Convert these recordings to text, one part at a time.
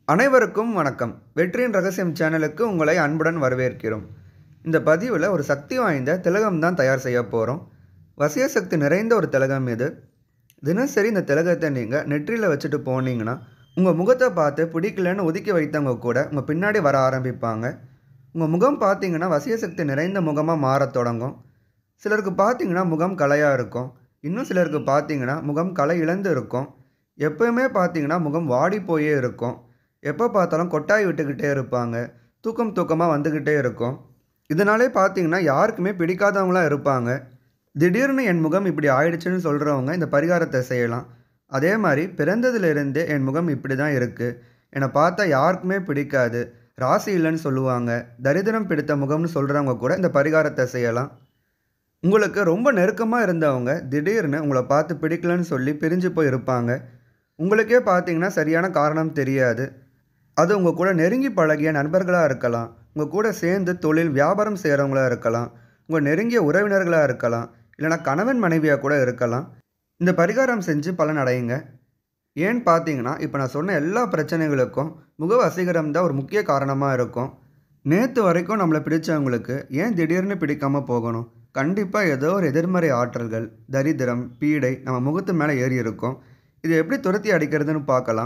அனைவருக்கும் வணக்கம் வெற்றியின் ரகசியம் சேனலுக்கு உங்களை அன்புடன் வரவேற்கிறோம் இந்த பதிவில் ஒரு சக்தி வாய்ந்த திலகம் தான் தயார் செய்ய போகிறோம் வசிய சக்தி நிறைந்த ஒரு திலகம் இது தினசரி இந்த திலகத்தை நீங்கள் நெற்றியில் வச்சுட்டு போனீங்கன்னா உங்கள் முகத்தை பார்த்து பிடிக்கலன்னு ஒதுக்கி வைத்தவங்க கூட உங்கள் பின்னாடி வர ஆரம்பிப்பாங்க உங்கள் முகம் பார்த்தீங்கன்னா வசிய சக்தி நிறைந்த முகமாக மாறத் தொடங்கும் சிலருக்கு பார்த்தீங்கன்னா முகம் கலையாக இருக்கும் இன்னும் சிலருக்கு பார்த்தீங்கன்னா முகம் கலை இழந்து இருக்கும் எப்போயுமே பார்த்தீங்கன்னா முகம் வாடி போயே இருக்கும் எப்போ பார்த்தாலும் கொட்டாய் விட்டுக்கிட்டே இருப்பாங்க தூக்கம் தூக்கமாக வந்துக்கிட்டே இருக்கும் இதனாலே பார்த்தீங்கன்னா யாருக்குமே பிடிக்காதவங்களாம் இருப்பாங்க திடீர்னு என் முகம் இப்படி ஆயிடுச்சுன்னு சொல்கிறவங்க இந்த பரிகாரத்தை செய்யலாம் அதே மாதிரி பிறந்ததுலேருந்தே என் முகம் இப்படி தான் இருக்குது என்னை பார்த்தா யாருக்குமே பிடிக்காது ராசி இல்லைன்னு சொல்லுவாங்க தரித்திரம் பிடித்த முகம்னு சொல்கிறவங்க கூட இந்த பரிகாரத்தை செய்யலாம் உங்களுக்கு ரொம்ப நெருக்கமாக இருந்தவங்க திடீர்னு உங்களை பார்த்து பிடிக்கலன்னு சொல்லி பிரிஞ்சு போய் இருப்பாங்க உங்களுக்கே பார்த்தீங்கன்னா சரியான காரணம் தெரியாது அது உங்கள் கூட நெருங்கி பழகிய நண்பர்களாக இருக்கலாம் உங்கள் கூட சேர்ந்து தொழில் வியாபாரம் செய்கிறவங்களா இருக்கலாம் உங்கள் நெருங்கிய உறவினர்களாக இருக்கலாம் இல்லைனா கணவன் மனைவியாக கூட இருக்கலாம் இந்த பரிகாரம் செஞ்சு பலன் அடையுங்க ஏன்னு பார்த்தீங்கன்னா இப்போ நான் சொன்ன எல்லா பிரச்சனைகளுக்கும் முக வசீகரம் தான் ஒரு முக்கிய காரணமாக இருக்கும் நேற்று வரைக்கும் நம்மளை பிடிச்சவங்களுக்கு ஏன் திடீர்னு பிடிக்காமல் போகணும் கண்டிப்பாக ஏதோ ஒரு எதிர்மறை ஆற்றல்கள் தரித்திரம் பீடை நம்ம முகத்து மேலே ஏறி இருக்கும் இது எப்படி துரத்தி அடிக்கிறதுன்னு பார்க்கலாம்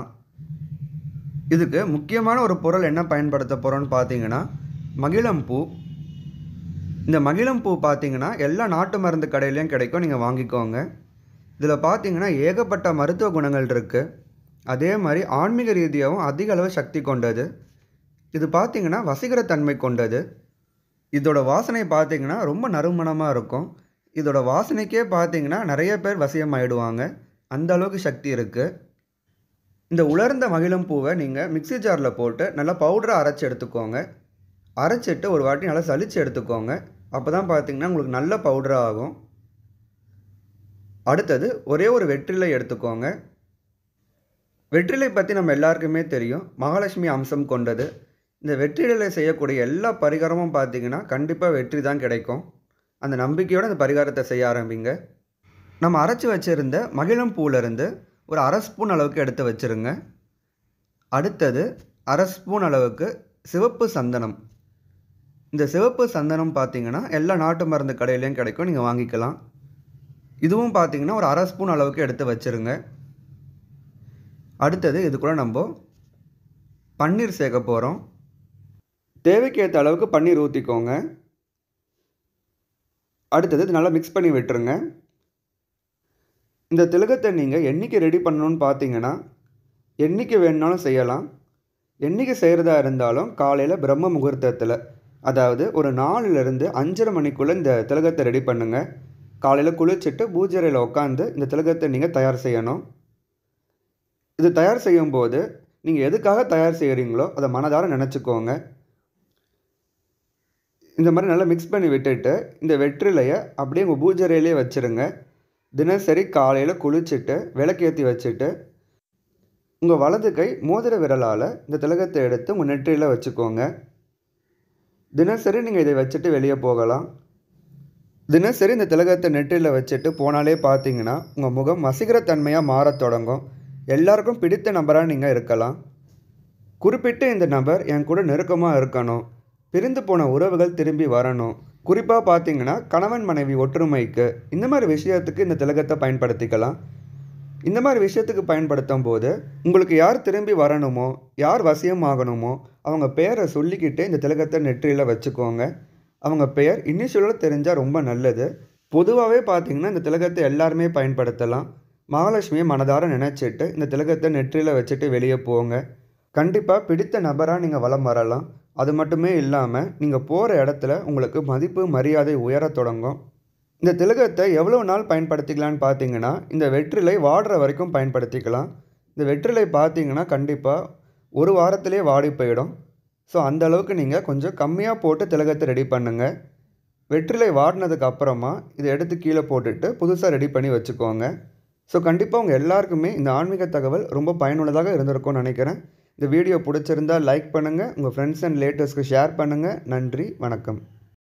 இதுக்கு முக்கியமான ஒரு பொருள் என்ன பயன்படுத்த போகிறோன்னு பார்த்தீங்கன்னா மகிழம்பூ இந்த மகிழம்பூ பார்த்தீங்கன்னா எல்லா நாட்டு மருந்து கடையிலையும் கிடைக்கும் நீங்கள் வாங்கிக்கோங்க இதில் பார்த்தீங்கன்னா ஏகப்பட்ட மருத்துவ குணங்கள் இருக்குது அதே மாதிரி ஆன்மீக ரீதியாகவும் அதிக அளவு சக்தி கொண்டது இது பார்த்தீங்கன்னா வசீகரத்தன்மை கொண்டது இதோட வாசனை பார்த்தீங்கன்னா ரொம்ப நறுமணமாக இருக்கும் இதோட வாசனைக்கே பார்த்தீங்கன்னா நிறைய பேர் வசியம் ஆயிடுவாங்க அந்த அளவுக்கு சக்தி இருக்குது இந்த உலர்ந்த மகிழம் பூவை நீங்கள் மிக்ஸி ஜாரில் போட்டு நல்லா பவுடரை அரைச்சி எடுத்துக்கோங்க அரைச்சிட்டு ஒரு வாட்டி நல்லா சலிச்சு எடுத்துக்கோங்க அப்போ தான் பார்த்தீங்கன்னா உங்களுக்கு நல்ல பவுடராக ஆகும் அடுத்தது ஒரே ஒரு வெற்றிலை எடுத்துக்கோங்க வெற்றிலை பற்றி நம்ம எல்லாருக்குமே தெரியும் மகாலட்சுமி அம்சம் கொண்டது இந்த வெற்றிலையில் செய்யக்கூடிய எல்லா பரிகாரமும் பார்த்தீங்கன்னா கண்டிப்பாக வெற்றி தான் கிடைக்கும் அந்த நம்பிக்கையோடு அந்த பரிகாரத்தை செய்ய ஆரம்பிங்க நம்ம அரைச்சி வச்சுருந்த மகிழம் பூவிலேருந்து ஒரு அரை ஸ்பூன் அளவுக்கு எடுத்து வச்சுருங்க அடுத்தது அரை ஸ்பூன் அளவுக்கு சிவப்பு சந்தனம் இந்த சிவப்பு சந்தனம் பார்த்தீங்கன்னா எல்லா நாட்டு மருந்து கடையிலையும் கிடைக்கும் நீங்கள் வாங்கிக்கலாம் இதுவும் பார்த்தீங்கன்னா ஒரு அரை ஸ்பூன் அளவுக்கு எடுத்து வச்சுருங்க அடுத்தது இது கூட நம்ம பன்னீர் சேர்க்க போகிறோம் தேவைக்கு ஏற்ற அளவுக்கு பன்னீர் ஊற்றிக்கோங்க அடுத்தது இது நல்லா மிக்ஸ் பண்ணி விட்டுருங்க இந்த திலகத்தை நீங்கள் என்றைக்கு ரெடி பண்ணணும்னு பார்த்தீங்கன்னா என்றைக்கு வேணுனாலும் செய்யலாம் என்றைக்கு செய்கிறதா இருந்தாலும் காலையில் பிரம்ம முகூர்த்தத்தில் அதாவது ஒரு நாலுலேருந்து அஞ்சரை மணிக்குள்ளே இந்த திலகத்தை ரெடி பண்ணுங்கள் காலையில் குளிச்சுட்டு பூஜைறையில் உட்காந்து இந்த திலகத்தை நீங்கள் தயார் செய்யணும் இது தயார் செய்யும்போது நீங்கள் எதுக்காக தயார் செய்கிறீங்களோ அதை மனதார நினச்சிக்கோங்க இந்த மாதிரி நல்லா மிக்ஸ் பண்ணி விட்டுட்டு இந்த வெற்றிலையை அப்படியே உங்கள் பூஜைறையிலே வச்சுருங்க தினசரி காலையில் குளிச்சுட்டு விளக்கேற்றி வச்சுட்டு உங்கள் வலது கை மோதிர விரலால் இந்த திலகத்தை எடுத்து உங்கள் நெற்றியில் வச்சுக்கோங்க தினசரி நீங்கள் இதை வச்சுட்டு வெளியே போகலாம் தினசரி இந்த திலகத்தை நெற்றியில் வச்சுட்டு போனாலே பார்த்தீங்கன்னா உங்கள் முகம் வசீகரத்தன்மையாக மாறத் தொடங்கும் எல்லாருக்கும் பிடித்த நபராக நீங்கள் இருக்கலாம் குறிப்பிட்ட இந்த நபர் என் கூட நெருக்கமாக இருக்கணும் பிரிந்து போன உறவுகள் திரும்பி வரணும் குறிப்பாக பார்த்தீங்கன்னா கணவன் மனைவி ஒற்றுமைக்கு இந்த மாதிரி விஷயத்துக்கு இந்த திலகத்தை பயன்படுத்திக்கலாம் இந்த மாதிரி விஷயத்துக்கு பயன்படுத்தும் போது உங்களுக்கு யார் திரும்பி வரணுமோ யார் வசியம் ஆகணுமோ அவங்க பெயரை சொல்லிக்கிட்டே இந்த திலகத்தை நெற்றியில் வச்சுக்கோங்க அவங்க பெயர் இனிஷியலாக தெரிஞ்சால் ரொம்ப நல்லது பொதுவாகவே பார்த்தீங்கன்னா இந்த திலகத்தை எல்லாருமே பயன்படுத்தலாம் மகாலட்சுமியை மனதார நினச்சிட்டு இந்த திலகத்தை நெற்றியில் வச்சுட்டு வெளியே போங்க கண்டிப்பாக பிடித்த நபராக நீங்கள் வளம் வரலாம் அது மட்டுமே இல்லாமல் நீங்கள் போகிற இடத்துல உங்களுக்கு மதிப்பு மரியாதை உயரத் தொடங்கும் இந்த திலகத்தை எவ்வளோ நாள் பயன்படுத்திக்கலான்னு பார்த்தீங்கன்னா இந்த வெற்றிலை வாடுற வரைக்கும் பயன்படுத்திக்கலாம் இந்த வெற்றிலை பார்த்தீங்கன்னா கண்டிப்பாக ஒரு வாரத்திலே வாடி போயிடும் ஸோ அந்த அளவுக்கு நீங்கள் கொஞ்சம் கம்மியாக போட்டு திலகத்தை ரெடி பண்ணுங்கள் வெற்றிலை வாடினதுக்கு அப்புறமா இதை எடுத்து கீழே போட்டுட்டு புதுசாக ரெடி பண்ணி வச்சுக்கோங்க ஸோ கண்டிப்பாக உங்கள் எல்லாருக்குமே இந்த ஆன்மீக தகவல் ரொம்ப பயனுள்ளதாக இருந்திருக்கும்னு நினைக்கிறேன் இந்த வீடியோ பிடிச்சிருந்தால் லைக் பண்ணுங்கள் உங்கள் ஃப்ரெண்ட்ஸ் அண்ட் ரிலேட்டிவ்ஸ்க்கு ஷேர் பண்ணுங்கள் நன்றி வணக்கம்